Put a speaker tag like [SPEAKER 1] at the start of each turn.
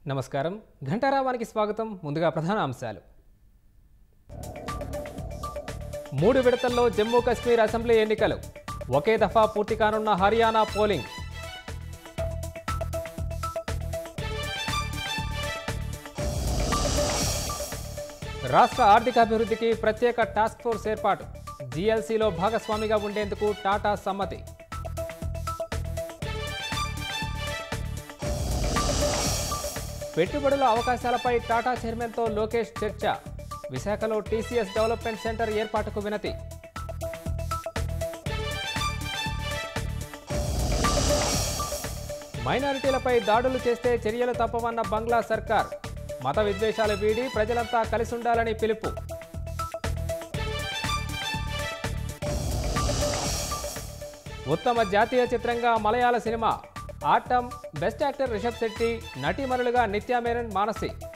[SPEAKER 1] నమస్కారం ఘంటారావానికి స్వాగతం ముందుగా ప్రధాన అంశాలు మూడు విడతల్లో జమ్మూ కశ్మీర్ అసెంబ్లీ ఎన్నికలు ఒకే దఫా పూర్తి కానున్న హర్యానా పోలింగ్ రాష్ట్ర ఆర్థికాభివృద్ధికి ప్రత్యేక టాస్క్ ఫోర్స్ ఏర్పాటు జీఎల్సీలో భాగస్వామిగా ఉండేందుకు టాటా సమ్మతి పెట్టుబడుల అవకాశాలపై టాటా చైర్మన్తో లోకేష్ చర్చ విశాఖలో టీసీఎస్ డెవలప్మెంట్ సెంటర్ ఏర్పాటుకు వినతి మైనారిటీలపై దాడులు చేస్తే చర్యలు తప్పవన్న బంగ్లా సర్కార్ మత విద్వేషాలు వీడి ప్రజలంతా కలిసి ఉండాలని పిలుపు ఉత్తమ జాతీయ చిత్రంగా Malayalam cinema Aattam best actor Rishab Shetty నటీమణులుగా నిత్యా మేనన్ మానసి